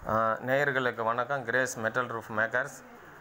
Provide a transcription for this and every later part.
நேயர்களுக்கு வணக்கம் grace metal roof makers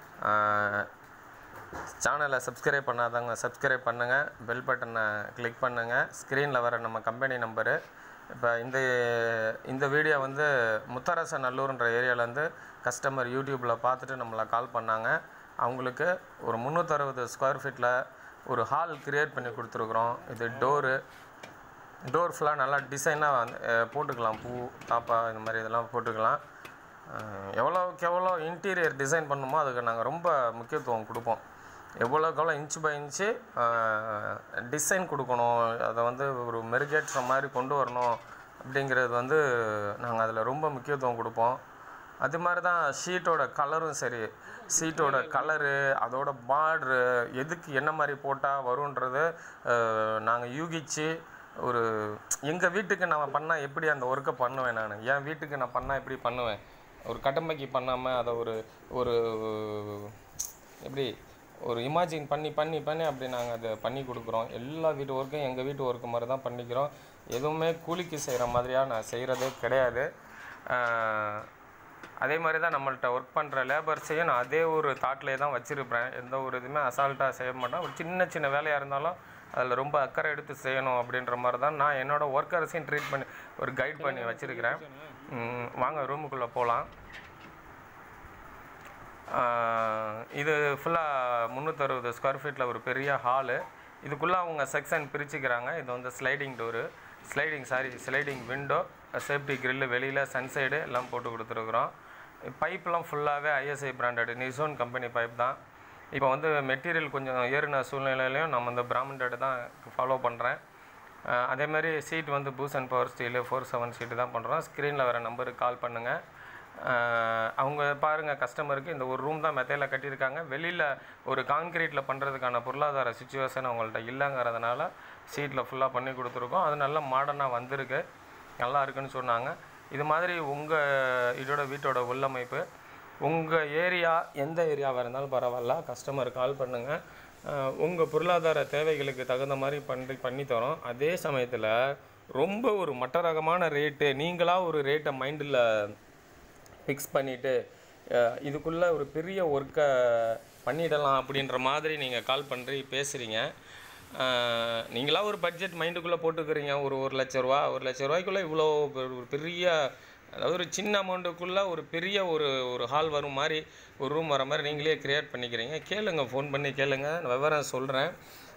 சேனலை சப்ஸ்கிரைப் பண்ணாதவங்க சப்ஸ்கிரைப் பண்ணுங்கள் பெல் பட்டனை கிளிக் பண்ணுங்கள் ஸ்க்ரீனில் வர நம்ம கம்பெனி நம்பரு இப்போ இந்த இந்த வீடியோ வந்து முத்தரச நல்லூர்ன்ற ஏரியாவிலேருந்து கஸ்டமர் யூடியூப்பில் பார்த்துட்டு நம்மளை கால் பண்ணாங்க அவங்களுக்கு ஒரு முந்நூற்றறுபது ஸ்கொயர் ஃபீட்டில் ஒரு ஹால் கிரியேட் பண்ணி கொடுத்துருக்குறோம் இது டோரு டோர் ஃபுல்லாக நல்லா டிசைனாக வந்து அஹ், போட்டுக்கலாம் பூ தாப்பா இந்த மாதிரி இதெல்லாம் போட்டுக்கலாம் அஹ், எவ்வளோக்கு எவ்வளோ இன்டீரியர் டிசைன் பண்ணுமோ அதுக்கு நாங்கள் ரொம்ப முக்கியத்துவம் கொடுப்போம் எவ்வளோக்கு எவ்வளோ இன்ச்சு பை இன்ச்சு டிசைன் கொடுக்கணும் அதை வந்து ஒரு மெருகேற்ற மாதிரி கொண்டு வரணும் அப்படிங்கிறது வந்து நாங்கள் அதில் ரொம்ப முக்கியத்துவம் கொடுப்போம் அது மாதிரி தான் ஷீட்டோட கலரும் சரி ஷீட்டோட கலரு அதோட பார்ட்ரு எதுக்கு என்ன மாதிரி போட்டால் வருன்றது நாங்கள் யூகிச்சு ஒரு எங்கள் வீட்டுக்கு நான் பண்ணால் எப்படி அந்த ஒர்க்கை பண்ணுவேன் நான் என் வீட்டுக்கு நான் பண்ணால் எப்படி பண்ணுவேன் ஒரு கடமைக்கு பண்ணாமல் அதை ஒரு ஒரு எப்படி ஒரு இமேஜின் பண்ணி பண்ணி பண்ணி அப்படி நாங்கள் அதை பண்ணி கொடுக்குறோம் எல்லா வீட்டு ஒர்க்கும் எங்கள் வீட்டு ஒர்க்கு மாதிரி தான் பண்ணிக்கிறோம் எதுவுமே கூலிக்கு செய்கிற மாதிரியாக நான் செய்கிறதே கிடையாது ஆஹ், அதே மாதிரி தான் நம்மள்ட்ட ஒர்க் பண்ணுற லேபர்ஸையும் நான் அதே ஒரு தாட்லேயே தான் வச்சுருப்பேன் எந்த ஒரு இதுவுமே அசால்ட்டாக செய்ய மாட்டேன் ஒரு சின்ன சின்ன வேலையாக இருந்தாலும் அதில் ரொம்ப அக்கறை எடுத்து செய்யணும் அப்படின்ற மாதிரி தான் நான் என்னோடய ஒர்க்கர்ஸையும் ட்ரீட் பண்ணி ஒரு கைட் பண்ணி வச்சுருக்கிறேன் ம், வாங்க ரூமுக்குள்ளே போகலாம் ஆஹ் இது ஃபுல்லாக முந்நூற்றறுபது ஸ்கொயர் ஃபீட்டில் ஒரு பெரிய ஹாலு இதுக்குள்ளே அவங்க செக்ஷன் பிரிச்சுக்கிறாங்க இது வந்து sliding door sliding sorry sliding window safety grill வெளியில் சன்சைடு எல்லாம் போட்டு கொடுத்துருக்குறோம் பைப்லாம் ஃபுல்லாகவே ஐஎஸ்ஐ பிராண்டட் நிசோன் கம்பெனி பைப் தான் இப்போ வந்து மெட்டீரியல் கொஞ்சம் ஏறின சூழ்நிலையிலையும் நம்ம இந்த பிராண்டட் தான் ஃபாலோ பண்ணுறேன் அதே மாதிரி சீட் வந்து பூஸ் and power steel four seven sheet தான் பண்ணுறோம் ஸ்க்ரீனில் வர நம்பருக்கு கால் பண்ணுங்கள் ஆஹ் அவங்க பாருங்கள் கஸ்டமருக்கு இந்த ஒரு ரூம் தான் மெத்தையில் கட்டியிருக்காங்க வெளியில் ஒரு கான்கிரீட்டில் பண்ணுறதுக்கான பொருளாதார சுச்சுவேஷன் அவங்கள்ட்ட இல்லைங்கிறதுனால சீட்டில் ஃபுல்லாக பண்ணி கொடுத்துருக்கோம் அது நல்ல மாடர்னாக வந்திருக்கு நல்லா இருக்குன்னு சொன்னாங்க இது மாதிரி உங்கள் இதோட வீட்டோட உள்ளமைப்பு உங்கள் ஏரியா எந்த ஏரியாவாக இருந்தாலும் பரவாயில்ல கஸ்டமர் கால் பண்ணுங்கள் உங்கள் பொருளாதார தேவைகளுக்கு தகுந்த மாதிரி பண்ணி பண்ணி தரோம் அதே சமயத்தில் ரொம்ப ஒரு மட்ட ரகமான ரேட்டு நீங்களாக ஒரு ரேட்டை மைண்டில் ஃபிக்ஸ் பண்ணிவிட்டு இதுக்குள்ளே ஒரு பெரிய ஒர்க்கை பண்ணிடலாம் அப்படின்ற மாதிரி நீங்கள் கால் பண்ணி பேசுகிறீங்க நீங்களா ஒரு பட்ஜெட் மைண்டுக்குள்ளே போட்டுக்கிறீங்க ஒரு ஒரு லட்ச ரூபா ஒரு லட்ச ரூபாய்க்குள்ளே இவ்வளோ பெ- ஒரு பெரிய அதாவது ஒரு சின்ன அமௌண்ட்டுக்குள்ளே ஒரு பெரிய ஒரு ஒரு ஹால் வரும் மாதிரி ஒரு ரூம் வர மாதிரி நீங்களே க்ரியேட் பண்ணிக்கிறீங்க கேளுங்க ஃபோன் பண்ணி கேளுங்க நான் விவரம் சொல்கிறேன்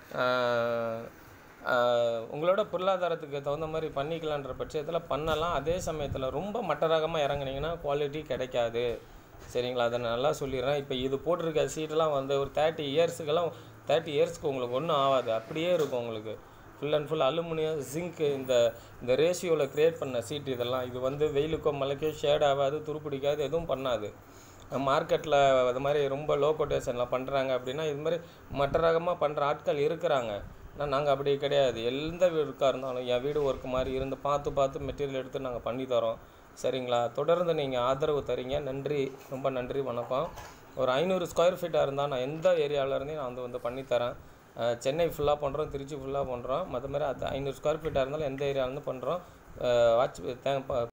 ஆஹ் உங்களோட பொருளாதாரத்துக்கு தகுந்த மாதிரி பண்ணிக்கலான்ற பட்சத்தில் பண்ணலாம் அதே சமயத்தில் ரொம்ப மட்டரகமாக இறங்குனீங்கன்னா குவாலிட்டி கிடைக்காது சரிங்களா அதை நான் நல்லா சொல்லிடுறேன் இப்போ இது போட்டிருக்க சீட்டெல்லாம் வந்து ஒரு தேர்ட்டி இயர்ஸுக்கெல்லாம் தேர்ட்டி இயர்ஸ்க்கு உங்களுக்கு ஒன்றும் ஆகாது அப்படியே இருக்கும் உங்களுக்கு full and full aluminium zinc இந்த இந்த ரேஷியோவில் க்ரியேட் பண்ண சீட் இதெல்லாம் இது வந்து வெயிலுக்கோ மழைக்கோ ஷேட் ஆகாது துருப்பிடிக்காது எதுவும் பண்ணாது மார்க்கெட்டில் அது மாதிரி ரொம்ப லோ கொட்டேஷனில் பண்ணுறாங்க அப்படின்னா இது மாதிரி மற்ற ரகமாக பண்ணுற ஆட்கள் இருக்கிறாங்க ஆனால் நாங்கள் அப்படி கிடையாது எந்த வீடுக்காக இருந்தாலும் என் வீடு ஒர்க் மாதிரி இருந்து பார்த்து பார்த்து மெட்டீரியல் எடுத்து நாங்கள் பண்ணி தரோம் சரிங்களா தொடர்ந்து நீங்கள் ஆதரவு தரீங்க நன்றி ரொம்ப நன்றி வணக்கம் ஒரு ஐநூறு ஸ்கொயர் ஃபீட்டாக இருந்தால் நான் எந்த ஏரியாவில் இருந்தே நான் வந்து வந்து பண்ணித்தரேன் அஹ் சென்னை ஃபுல்லாக பண்ணுறோம் திருச்சி ஃபுல்லாக பண்ணுறோம் மற்ற மாதிரி அது ஐநூறு ஸ்கொயர் ஃபீட்டாக இருந்தாலும் எந்த ஏரியாவிலேருந்து பண்ணுறோம் வாட்ச் தேங்க்